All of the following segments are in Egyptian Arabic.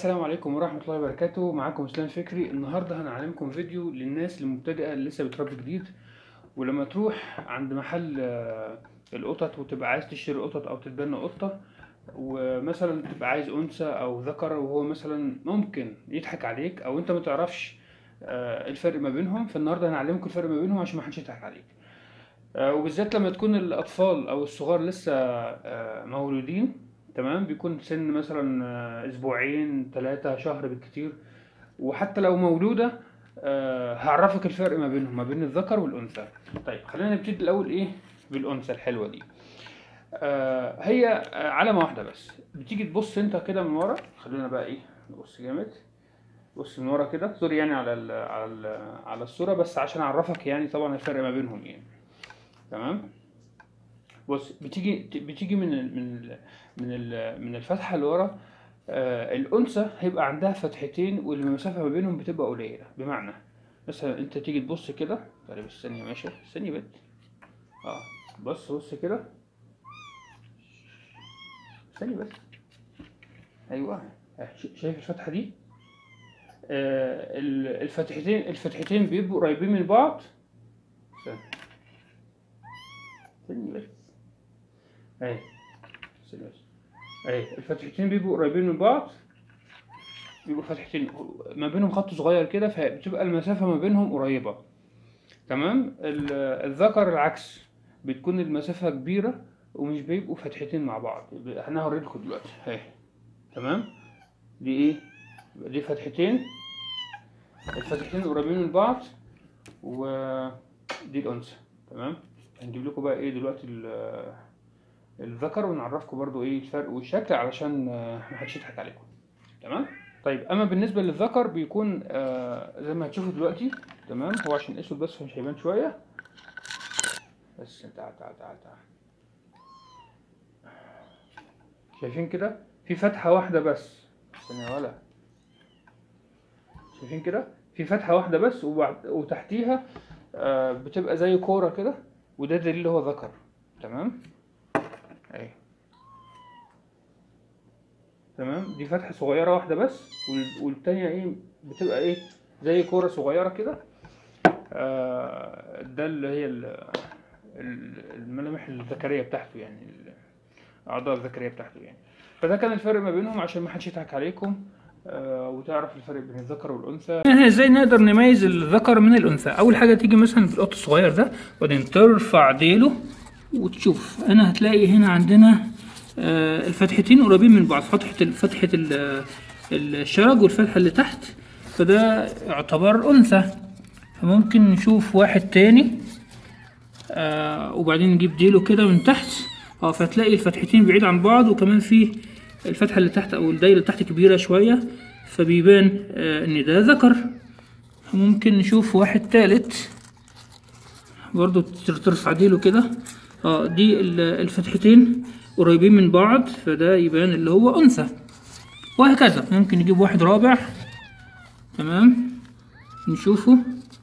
السلام عليكم ورحمة الله وبركاته معاكم اسلام فكري النهاردة هنعلمكم فيديو للناس المبتدئة اللي لسه بتربي جديد ولما تروح عند محل آه، القطط وتبقى عايز تشتري قطط او تتبنى قطة ومثلا تبقى عايز انثى او ذكر وهو مثلا ممكن يضحك عليك او انت ما تعرفش آه، الفرق ما بينهم فالنهارده هنعلمكم الفرق ما بينهم عشان ما حدش يضحك عليك آه، وبالذات لما تكون الاطفال او الصغار لسه آه، مولودين تمام بيكون سن مثلا آه، اسبوعين ثلاثة شهر بالكتير وحتى لو مولودة آه، هعرفك الفرق ما بينهم ما بين الذكر والانثى طيب خلينا نبتدي الاول ايه بالانثى الحلوة دي آه، هي آه، علامة واحدة بس بتيجي تبص انت كده من ورا خلينا بقى ايه نبص جامد بص من ورا كده سوري يعني على ال على ال على الصورة بس عشان اعرفك يعني طبعا الفرق ما بينهم يعني تمام بص بتيجي بتيجي من ال من ال من ال من الفتحة اللي ورا آه الأنثى هيبقى عندها فتحتين والمسافة ما بينهم بتبقى قليلة بمعنى مثلا أنت تيجي تبص كده طيب الثانية ماشي ثانية بت اه بص بص كده ثانية بس أيوه آه، ش- شايف الفتحة دي آه ال- الفتحتين الفتحتين بيبقوا قريبين من بعض ثانية ثانية بس اهي ثانية بس اهي الفتحتين بيبقوا قريبين من بعض بيبقوا فتحتين ما بينهم خط صغير كده فبتبقى المسافة ما بينهم قريبة تمام ال- الذكر العكس بتكون المسافة كبيرة ومش بيبقوا فتحتين مع بعض انا هوريلكوا دلوقتي اهي تمام دي ايه دي فتحتين الفتحتين قريبين من بعض ودي الأنثى تمام هنجيب لكم بقى ايه دلوقتي ال- الذكر ونعرفكم برضو ايه الفرق والشكل علشان آه، محدش يضحك عليكم تمام طيب اما بالنسبه للذكر بيكون آه زي ما هتشوفوا دلوقتي تمام هو عشان اسود بس فمش هيبان شويه بس تعال تعال تعال تعال شايفين كده في فتحه واحده بس ثانيه ولا شايفين كده في فتحه واحده بس وبعد وتحتيها آه بتبقى زي كوره كده وده دليل اللي هو ذكر تمام اهي تمام دي فتحة صغيرة واحدة بس وال- والتانية ايه بتبقى ايه زي كورة صغيرة كده آه ده اللي هي ال- ال- الملامح الذكرية بتاعته يعني ال- الأعضاء الذكرية بتاعته يعني فده كان الفرق ما بينهم عشان ما حدش يضحك عليكم آه وتعرف الفرق بين الذكر والأنثى ازاي نقدر نميز الذكر من الأنثى أول حاجة تيجي مثلا في القط الصغير ده وبعدين ترفع ديله وتشوف انا هتلاقي هنا عندنا آه، الفتحتين قريبين من بعض فتحة ال- فتحة ال- الشرج والفتحة اللي تحت فده يعتبر أنثى فممكن نشوف واحد تاني آه وبعدين نجيب ديله كده من تحت اه فتلاقي الفتحتين بعيد عن بعض وكمان في الفتحة اللي تحت أو الدايرة اللي تحت كبيرة شوية فبيبان آه إن ده ذكر ممكن نشوف واحد تالت برضو تر- ترفع ديله كده اه دي ال- الفتحتين قريبين من بعض فده يبان اللي هو انثى وهكذا ممكن نجيب واحد رابع تمام نشوفه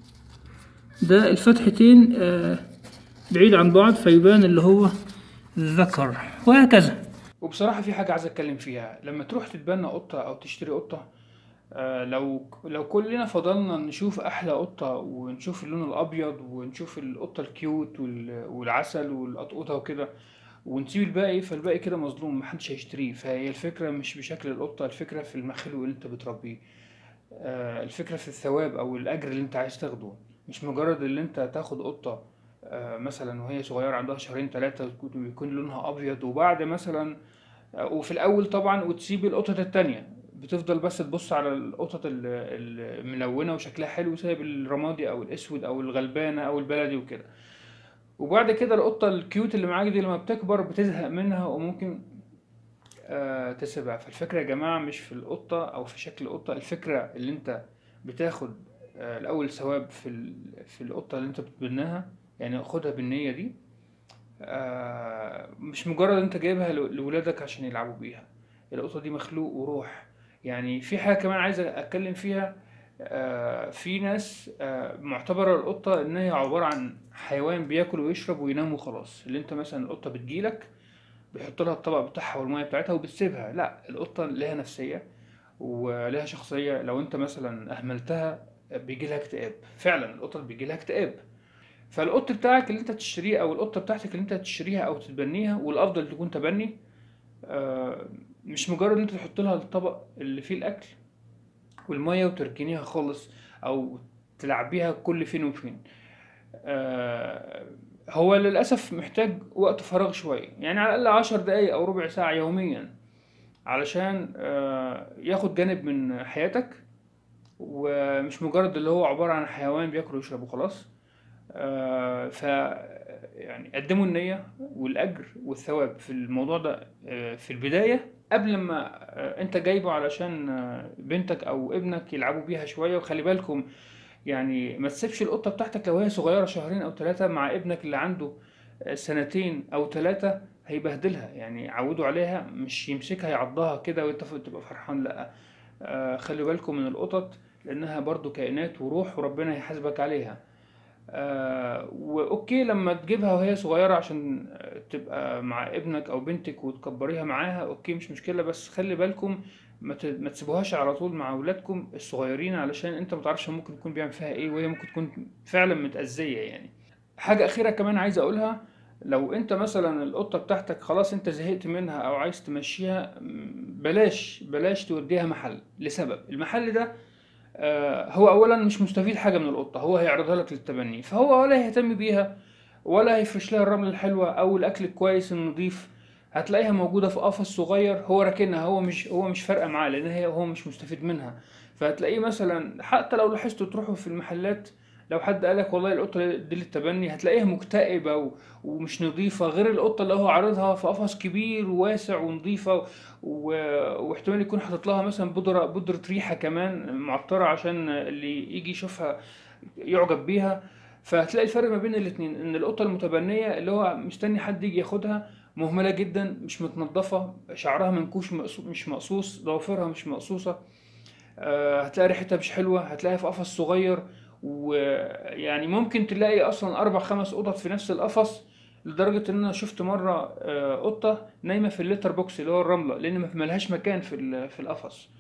ده الفتحتين آه بعيد عن بعض فيبان اللي هو ذكر وهكذا وبصراحة في حاجة عايز اتكلم فيها لما تروح تتبنى قطة او تشتري قطة آه، لو لو كلنا فضلنا نشوف احلى قطه ونشوف اللون الابيض ونشوف القطه الكيوت وال- والعسل والقطقوطه وكده ونسيب الباقي فالباقي كده مظلوم محدش هيشتريه فهي الفكره مش بشكل القطه الفكره في المخلوق اللي انت بتربيه آه، الفكره في الثواب او الاجر اللي انت عايز تاخده مش مجرد اللي انت تاخد قطه آه، مثلا وهي صغيره عندها شهرين ثلاثه ويكون لونها ابيض وبعد مثلا آه، وفي الاول طبعا وتسيب القطط التانية بتفضل بس تبص على القطط ال- الملونة وشكلها حلو سايب الرمادي او الاسود او الغلبانة او البلدي وكده وبعد كده القطة الكيوت اللي معاك دي لما بتكبر بتزهق منها وممكن آه تسيبها فالفكرة يا جماعة مش في القطة او في شكل القطة الفكرة اللي انت بتاخد آه الاول ثواب في ال- في القطة اللي انت بتبناها يعني خدها بالنية دي آه مش مجرد انت جايبها لو- لولادك عشان يلعبوا بيها القطة دي مخلوق وروح يعني في حاجة كمان عايز اتكلم فيها آه في ناس آه معتبرة القطة ان هي عبارة عن حيوان بياكل ويشرب وينام وخلاص اللي انت مثلا القطة بتجيلك بيحط لها الطبق بتاعها والمية بتاعتها وبتسيبها لا القطة لها نفسية ولها شخصيه لو انت مثلا اهملتها بيجي لها اكتئاب فعلا القطط بيجي لها اكتئاب فالقط بتاعك اللي انت تشتريه او القطه بتاعتك اللي انت تشتريها او تتبنيها والافضل تكون تبني آه، مش مجرد ان انت تحط لها الطبق اللي فيه الاكل والميه وتركنيها خالص او تلعبيها كل فين وفين آه، هو للاسف محتاج وقت فراغ شويه يعني على الاقل عشر دقايق او ربع ساعه يوميا علشان آه، ياخد جانب من حياتك ومش مجرد اللي هو عبارة عن حيوان بياكل ويشرب وخلاص آه، ف يعني قدموا النية والأجر والثواب في الموضوع ده آه، في البداية قبل ما آه، انت جايبه علشان آه، بنتك او ابنك يلعبوا بيها شوية وخلي بالكم يعني ما تسيبش القطة بتاعتك لو هي صغيرة شهرين او ثلاثة مع ابنك اللي عنده آه، سنتين او ثلاثة هيبهدلها يعني عودوا عليها مش يمسكها يعضها كده وانت ف- تبقى فرحان لا آه، خلي بالكم من القطط لانها برضو كائنات وروح وربنا هيحاسبك عليها آه واوكي لما تجيبها وهي صغيرة عشان آه، تبقى مع ابنك او بنتك وتكبريها معاها اوكي مش مشكلة بس خلي بالكم ما ت- ما تسيبوهاش على طول مع اولادكم الصغيرين علشان انت ما تعرفش ممكن يكون بيعمل فيها ايه وهي ممكن تكون فعلا متأذية يعني حاجة أخيرة كمان عايز أقولها لو أنت مثلا القطة بتاعتك خلاص أنت زهقت منها أو عايز تمشيها م، بلاش بلاش توديها محل لسبب المحل ده آه، هو أولا مش مستفيد حاجة من القطة هو هيعرضها لك للتبني فهو ولا هيهتم بيها ولا هيفرش لها الرمل الحلوة أو الأكل الكويس النظيف هتلاقيها موجودة في قفص صغير هو راكنها هو مش هو مش فارقة معاه لأن هي هو مش مستفيد منها فهتلاقيه مثلا حتى لو لاحظتوا تروحوا في المحلات لو حد قالك والله القطة دي للتبني هتلاقيها مكتئبة و... ومش نظيفة غير القطة اللي هو عارضها في قفص كبير وواسع ونظيفة و... واحتمال يكون حاطط لها مثلا بودرة بودرة ريحة كمان معطرة عشان اللي يجي يشوفها يعجب بيها فهتلاقي الفرق ما بين الاتنين ان القطة المتبنية اللي هو مستني حد يجي ياخدها مهملة جدا مش متنضفة شعرها منكوش مقصو- مش مقصوص ضوافرها مش مقصوصة آه، هتلاقي ريحتها مش حلوة هتلاقيها في قفص صغير ويعني ممكن تلاقي اصلا اربع خمس قطط في نفس القفص لدرجة ان انا شفت مرة آه، قطة نايمة في الليتر بوكس اللي هو الرملة لان ما ملهاش مكان في ال- في القفص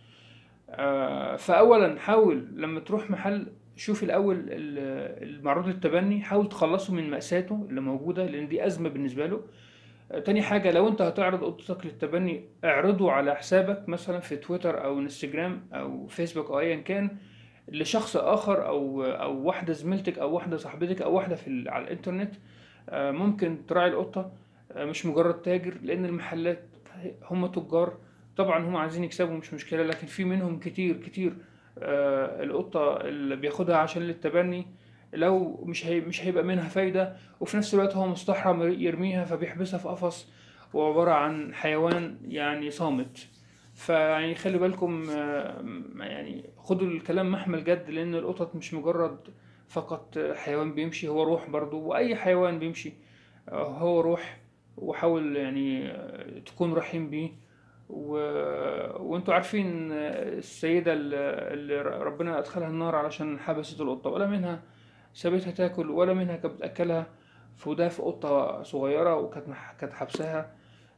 آه، فاولا حاول لما تروح محل شوف الاول ال- المعروض للتبني حاول تخلصه من مأساته اللي موجودة لان دي ازمة بالنسبة له آه، تاني حاجة لو انت هتعرض قطتك للتبني اعرضه على حسابك مثلا في تويتر او انستجرام او فيسبوك او ايا كان لشخص اخر او او واحدة زميلتك او واحدة صاحبتك او واحدة في ال- على الانترنت آه، ممكن تراعي القطة آه، مش مجرد تاجر لان المحلات هم تجار طبعا هم عايزين يكسبوا مش مشكلة لكن في منهم كتير كتير آه، القطة اللي بياخدها عشان للتبني لو مش هي مش هيبقى منها فايدة وفي نفس الوقت هو مستحرم يرميها فبيحبسها في قفص وعبارة عن حيوان يعني صامت فيعني خلي بالكم آه، يعني خدوا الكلام محمل جد لأن القطط مش مجرد فقط حيوان بيمشي هو روح برضو وأي حيوان بيمشي آه، هو روح وحاول يعني آه، تكون رحيم بيه و... وانتوا عارفين السيدة اللي اللي ربنا أدخلها النار علشان حبست القطة ولا منها سابتها تاكل ولا منها كانت بتأكلها فده في قطة صغيرة وكانت مح- كانت حبسها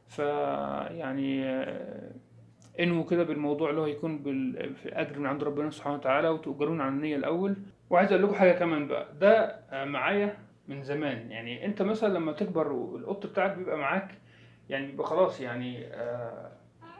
فيعني آه، انووا كده بالموضوع اللي هو يكون بال... في أجر من عند ربنا سبحانه وتعالى وتؤجرون على النية الأول وعايز أقول لكم حاجة كمان بقى ده آه، معايا من زمان يعني أنت مثلا لما تكبر والقط بتاعك بيبقى معاك يعني بيبقى خلاص يعني آه،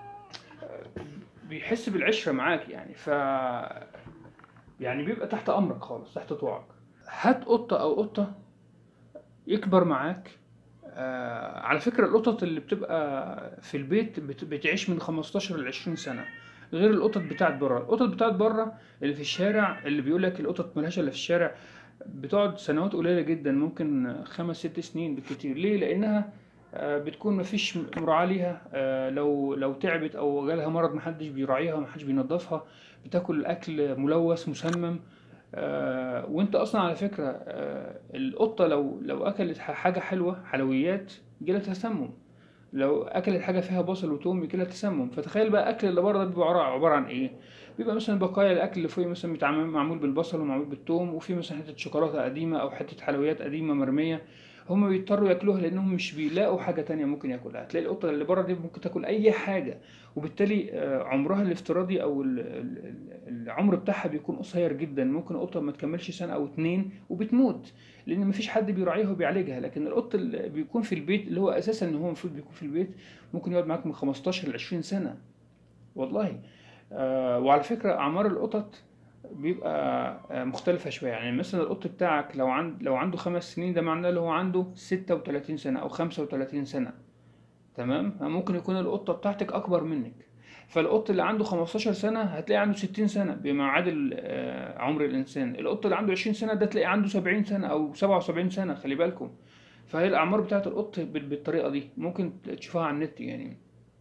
بيحس بالعشرة معاك يعني ف يعني بيبقى تحت أمرك خالص تحت طوعك هات قطة أو قطة يكبر معاك آه على فكرة القطط اللي بتبقى في البيت بت- بتعيش من 15 ل 20 سنة غير القطط بتاعت بره القطط بتاعت بره اللي في الشارع اللي بيقول لك القطط ملهاش الا في الشارع بتقعد سنوات قليلة جدا ممكن خمس ست سنين بالكتير ليه لأنها آه، بتكون مفيش مراعاة ليها آه، لو لو تعبت أو جالها مرض محدش بيراعيها محدش بينظفها بتاكل أكل ملوث مسمم آه، وانت اصلا على فكرة آه، القطة لو لو اكلت ح- حاجة حلوة حلويات يجيلها تسمم لو اكلت حاجة فيها بصل وتوم يجيلها تسمم فتخيل بقى الاكل اللي بره ده بيبقى عبارة عبارة عن ايه بيبقى مثلا بقايا الاكل اللي فوق مثلا متعمل معمول بالبصل ومعمول بالثوم وفي مثلا حتة شوكولاتة قديمة او حتة حلويات قديمة مرمية هم بيضطروا ياكلوها لانهم مش بيلاقوا حاجه تانية ممكن ياكلها تلاقي القطه اللي بره دي ممكن تاكل اي حاجه وبالتالي آه، عمرها الافتراضي او ال- ال- ال- العمر بتاعها بيكون قصير جدا ممكن قطه ما تكملش سنه او اتنين وبتموت لان مفيش حد بيراعيها وبيعالجها لكن القط اللي بيكون في البيت اللي هو اساسا ان هو المفروض بيكون في البيت ممكن يقعد معاك من 15 ل 20 سنه والله آه وعلى فكره اعمار القطط بيبقى آه، مختلفة شوية يعني مثلا القط بتاعك لو عند لو عنده خمس سنين ده معناه اللي هو عنده ستة وتلاتين سنة أو خمسة وتلاتين سنة تمام ممكن يكون القطة بتاعتك أكبر منك فالقط اللي عنده 15 سنة هتلاقي عنده 60 سنة بما يعادل آه، عمر الإنسان القط اللي عنده 20 سنة ده تلاقي عنده 70 سنة أو 77 سنة خلي بالكم فهي الأعمار بتاعت القط بال- بالطريقة دي ممكن تشوفها على النت يعني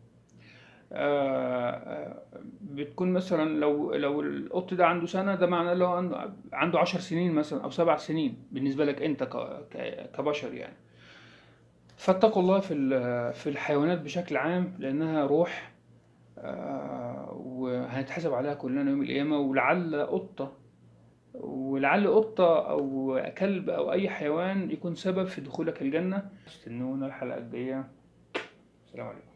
آه، آه، بتكون مثلا لو لو القط ده عنده سنة ده معناه اللي هو عنده عنده عشر سنين مثلا أو سبع سنين بالنسبة لك أنت ك- ك- كبشر يعني فاتقوا الله في ال- في الحيوانات بشكل عام لأنها روح آه، وهنتحاسب عليها كلنا يوم القيامة ولعل قطة ولعل قطة أو كلب أو أي حيوان يكون سبب في دخولك الجنة استنونا الحلقة الجاية السلام عليكم